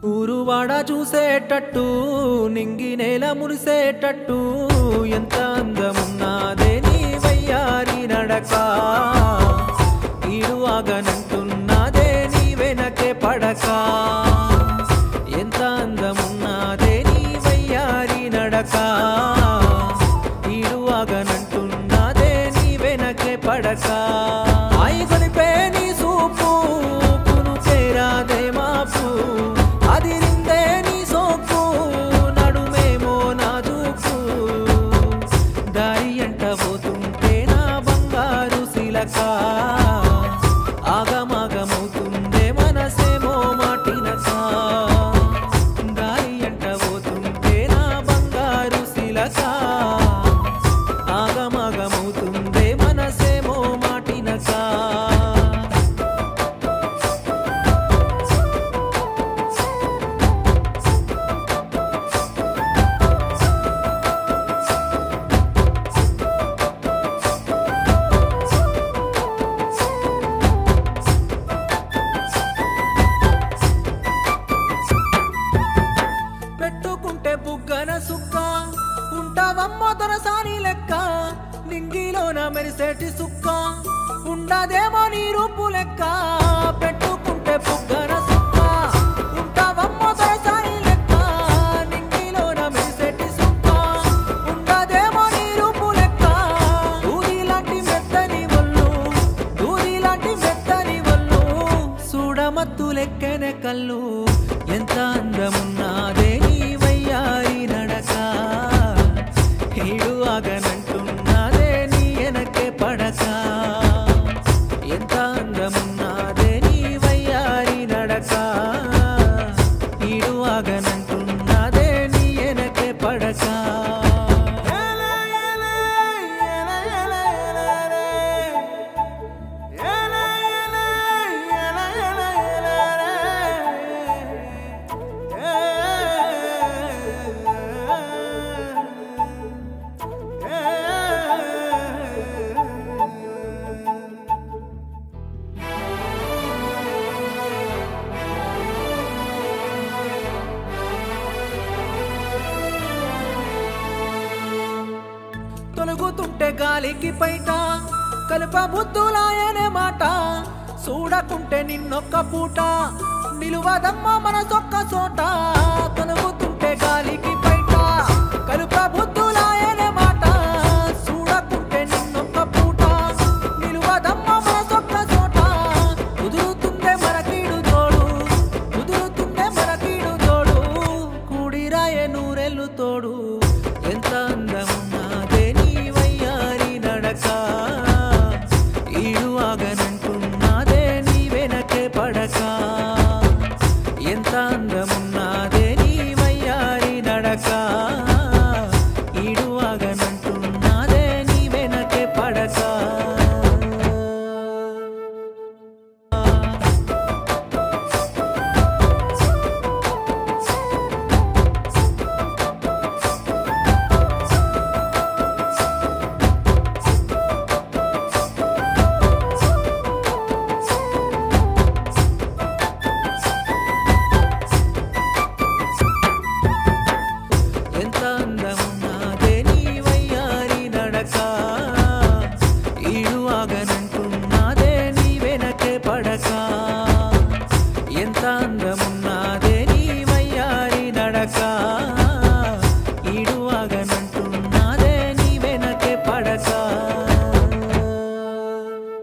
ఊరువాడ చూసేటట్టు నింగి నేల మురిసేటట్టు ఎంత అందమున్నాదే నీ వయ్యారి నడక ఈడు ఆగనంటున్నదే నీ వెనకే పడక ఎంత అందమున్నాదే నీ వయ్యారి నడక ఈడు ఆగనంటున్నదే నీ వెనకే పడక ఆయి కొలిపే నీ సూపు పును చేరాదే మాపు అదిరిందే నీ సోకు నడుమేమో నా దూకు దారి అంట పోతుంటే నా బంగారు శిలక ఆగమాగమవుతుందే మనసేమో మాటినక దారి అంట పోతుంటే నా బంగారు శిలక ఆగమాగమవుతుందే మనసేమో మాటినక పెట్టుకుంటే బుగ్గన సుక్క ఉంటావమ్మో దొరసాని లెక్క నింగిలోన మెరిసేటి సుక్క ఉండదేమో నీ రూపు లెక్క పెట్టుకుంటే బుగ్గన సుక్క ఉంటావమ్మో దొరసాని లెక్క నింగిలోన మెరిసేటి సుక్క ఉండదేమో నీ రూపు లెక్క దూది లాంటి మెత్తని వల్లు దూది లాంటి మెత్తని వల్లు చూడమత్తు లెక్కనే కళ్ళు ఎంత అందమున్నాదే నీ వయ్యారి నడక హీడు ఆగనంటున్నాదే నీ వెనకే పడక ఎంత అందమున్నాదే నీ వయ్యారి నడక హీడు ఆగనంటున్నాదే నీ వెనకే పడక తొలుగుతుంటే గాలికి పైట కలుప బుద్ధులాయనే మాట చూడకుంటే నిన్నొక్క పూట నిలువదమ్మ మన సొక్క చోట తొలుగుతుంటే గాలికి పైట కలుప బుద్ధులాయనే మాట చూడకుంటే నిన్నొక్క పూట నిలువదమ్మ మన సొక్క చోట కుదురుతుందే మనకీడు తోడు కుదురుతుందే మనకీడు తోడు కూడిరాయే నూరెళ్ళు తోడు ఎంత అందమున్నాదే నీ వయ్యారి నడక ఈడు ఆగనంటున్నాదే నీ వెనకే పడక ఎంత అందమున్నాదే నీ వయ్యారి నడక ఈడు ఆగనంటున్నాదే నీ వెనకే పడక ఎంత అందమున్నాదే నీ వయ్యారి నడక ఈడు ఆగనంటున్నాదే నీ వెనకే పడక ఎంత అందమున్నాదే నీ వయ్యారి నడక ఈడు ఆగనంటున్నాదే నీ వెనకే పడక